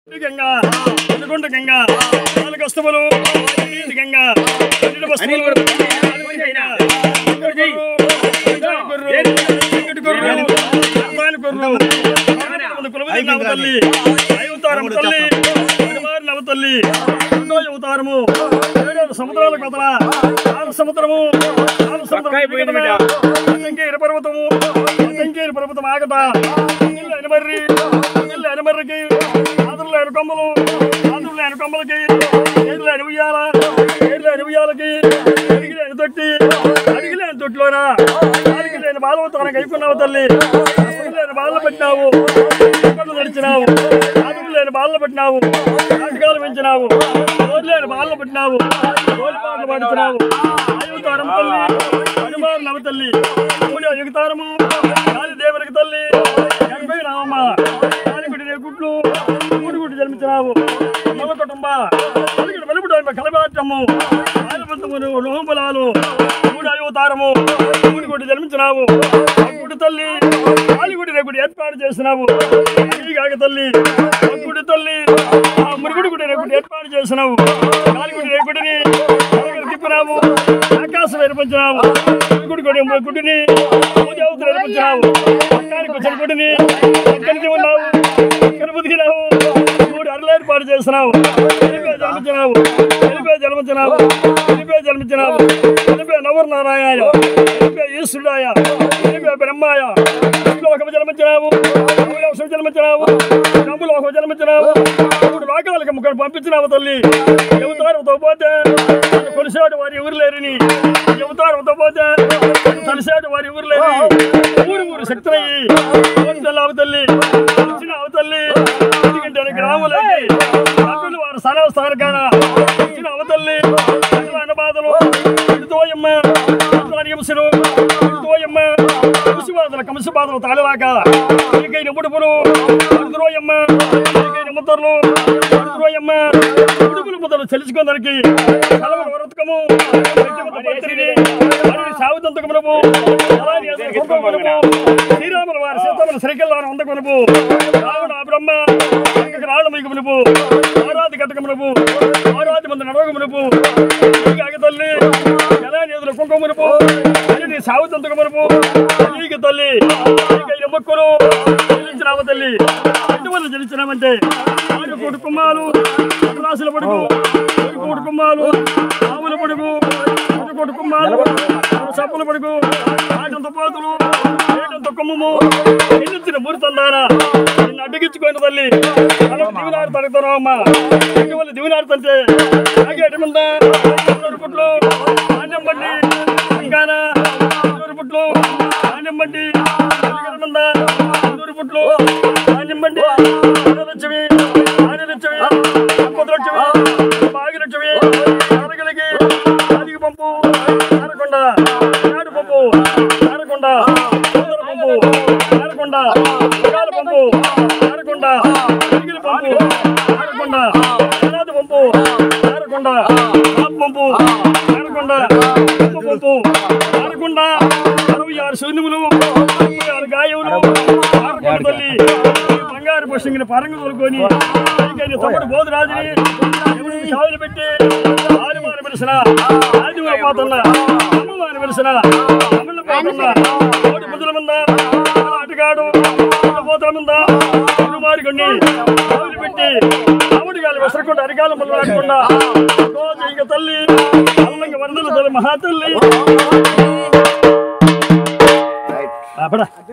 గంగా ఎనుకొండ గంగా నాలుగు వస్తువులు నీటి గంగా పన్నెండు వస్తువులు నాలుగు గంగా. వెంకటి గొర్రు, వెంకటి గొర్రు, అమ్మాని గొర్రు, అమ్మాని కులవతి నవ తల్లి అవతారం తల్లి పరివారి నవ తల్లి రెండో అవతారము ఏడేడు సముద్రాల కథల ఆరు సముద్రము ఆరు సముద్రం అతంకేరు పర్వతము అతంకేరు పర్వతం ఆగట ఇల్లు ఎనమర్రి ఇల్లు ఎనమర్రికి ఆదులు ఎనుకొమ్మలు ఆదులు ఎనుకొమ్మలకి ఏళ్ళు ఎనుగుయాల ఏళ్ళు ఎనుగుయాలకి అడిగి లేని తొట్టి అడిగి లేని తొట్టిలోనా అడిగి లేని బాలవతానం కైకున్నావు తల్లి అసలు లేని బాధలు పెట్టినావు కళ్ళు నడిచినావు ఆదులు లేని బాధలు పెట్టినావు నాటకాలు పెంచినావు రోజు లేని బాధలు పెట్టినావు రోజు పాటలు పాడుతున్నావు అయుతారం తల్లి హనుమాన్ నవ తల్లి మూడో యుగతారము కాళీ దేవునికి తల్లి ఎనభై రామమ్మ కాలిగుడి రే గుడ్లు మూడు గుడ్డు జన్మించినావు నవ కుటుంబ కలిగిన వెలుపుడు కలబాటము ఆలబంధములు లోహబలాలు మూడు అయుతారము మూడు గుడ్డు జన్మించినావు గుడి తల్లి కాలిగుడి రేగుడి ఏర్పాటు చేసినావు కాక తల్లి గుడి తల్లి ఆ మురుగుడు గుడి రేగుడి ఏర్పాటు చేసినావు కాలిగుడి రేగుడిని కలగలు తిప్పినావు ఆకాశం ఏర్పించినావు మురుగుడు గుడి గుడిని పూజావతులు ఏర్పించినావు పక్కానికి వచ్చిన గుడిని పక్కనికి ఉన్నావు పక్కన బతికినావు మూడు అరలు ఏర్పాటు చేసినావు ఎనిపే జన్మించినావు ఎనిపే జన్మించినావు ఎనిపే జన్మించినావు ఎనిపే నవర్ నారాయణ ఎనిపే ఈశ్వరుడాయ ఎనిపే బ్రహ్మాయ లోకము జన్మించినావు భూలోకము జన్మించినావు కంబులోకము జన్మించినావు మూడు లోకాలకు ముక్కడు పంపించినావు తల్లి ఎవతారంతో పోతే కొలిసాడు వారి ఊరు లేరని ఎవతారంతో పోతే తలిసాడు వారి ఊరు లేని ఊరు ఊరు శక్తులయ్యి లావు తల్లి వచ్చినావు తల్లి ఎందుకంటే గ్రాములకి రాజులు వారు సరవ సారకాన వచ్చిన అవతల్లి అన్న బాధలు ఇడుతోయమ్మ హింసలు ఇడుతోయమ్మ కమిసి బాధలు కమిసి బాధలు తాళలాక నీకైన ముడుపులు అడుగురోయమ్మ నీకైన ముద్దర్లు అడుగురోయమ్మ ముడుపులు ముద్దలు చెలుచుకోదానికి కలవల వరతకము పత్రిని సాగుతంతకమునము అలాని అసలు కుంకుమమునము, శ్రీరాముల వారి సీతముల శ్రీకల్లాను అందకమునపు రావణ బ్రహ్మ అంగకు రాళ్ళ మైకమునపు ఆరాధి కట్టకమునపు ఆరాధి మంది నడవకమునపు ఈగాక తల్లి జలాని ఎదురు కుంకుమమునపు అన్ని సాగుతంతకమునపు ఈగ తల్లి ఈగ మొక్కులు చెల్లించినావ తల్లి ఎటువంటి చెల్లించినామంటే ఆరు కోటి కుమ్మాలు రాసుల పడుకు ఒక కోటి కుమ్మాలు ఆవుల పడుకు ఒక కోటి కుమ్మాలు సప్పుల పడుకు ఆటంత పోతులు ఏటంత కొమ్మము ఎన్నిచ్చిన మురితందారా నిన్ను అడ్డగించుకోండి తల్లి మనం దివినాడు తడుగుతాను అమ్మ వల్ల దివినాడుతుంటే ఆగేటి మీద పుట్లు ధాన్యం బండి ఇంకాన పుట్లు ధాన్యం బండి మీద నూరు పుట్లు ధాన్యం బండి లక్ష్మి ఆనలక్ష్మి లక్ష్మి భాగ్యలక్ష్మి అరగలిగి అదిగి పంపు అరకొండ నాడు పంపు అరకొండ సోదర పంపు అరకొండ ఉగాల పంపు అరకొండ అరిగిలి పంపు అరకొండ అనాథ పంపు అరకొండ ఆప్ పంపు అరకొండ ఉప్పు పంపు అరకొండ అరవై ఆరు శూన్యములు అరవై ఆరు గాయములు అరకొండ తల్లి బంగారు పుష్టింగిన పరంగా తోలుకొని పైకైన తమ్ముడు బోధరాజుని ఎవరిని చావులు పెట్టి ఆదివారం పిలిచిన ఆదివారం పోతున్నా అమ్మవారిని పిలిచిన తమిళ పోతున్నా కోటి ముద్దుల మీద అటుగాడు పోతుల మీద మారి కొన్ని చావులు పెట్టి రాముడి గాలి విసరకుండా అరికాల మళ్ళీ రాకుండా ఇక తల్లి అల్లంగా వరదల తల్లి మహాతల్లి అప్పుడా